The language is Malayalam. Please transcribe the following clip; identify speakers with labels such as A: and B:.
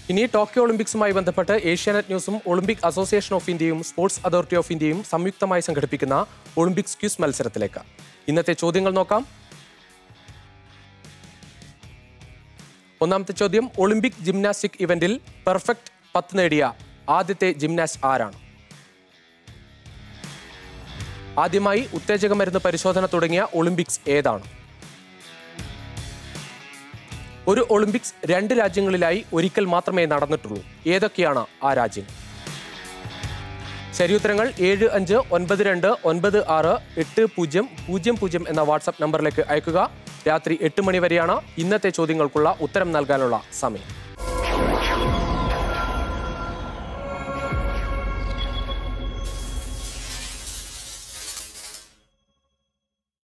A: ഇനി ടോക്കിയോ ഒളിമ്പിക്സുമായി ബന്ധപ്പെട്ട് ഏഷ്യാനെറ്റ് ന്യൂസും ഒളിമ്പിക് അസോസിയേഷൻ ഓഫ് ഇന്ത്യയും സ്പോർട്സ് അതോറിറ്റി ഓഫ് ഇന്ത്യയും സംയുക്തമായി സംഘടിപ്പിക്കുന്ന ഒളിമ്പിക്സ് ക്യൂസ് മത്സരത്തിലേക്ക് ഇന്നത്തെ ചോദ്യങ്ങൾ നോക്കാം ഒന്നാമത്തെ ചോദ്യം ഒളിമ്പിക് ജിംനാസ്റ്റിക് ഇവന്റിൽ പെർഫെക്റ്റ് പത്ത് നേടിയ ആദ്യത്തെ ജിംനാസ്റ്റ് ആരാണ് ആദ്യമായി ഉത്തേജക മരുന്ന് പരിശോധന തുടങ്ങിയ ഒളിമ്പിക്സ് ഏതാണ് ഒരു ഒളിമ്പിക്സ് രണ്ട് രാജ്യങ്ങളിലായി ഒരിക്കൽ മാത്രമേ നടന്നിട്ടുള്ളൂ ഏതൊക്കെയാണ് ആ രാജ്യങ്ങൾ ശരിയുത്തരങ്ങൾ ഏഴ് അഞ്ച് ഒൻപത് രണ്ട് ഒൻപത് ആറ് എട്ട് പൂജ്യം പൂജ്യം പൂജ്യം എന്ന വാട്സപ്പ് നമ്പറിലേക്ക് അയക്കുക രാത്രി എട്ട് മണി വരെയാണ് ഇന്നത്തെ ചോദ്യങ്ങൾക്കുള്ള ഉത്തരം നൽകാനുള്ള സമയം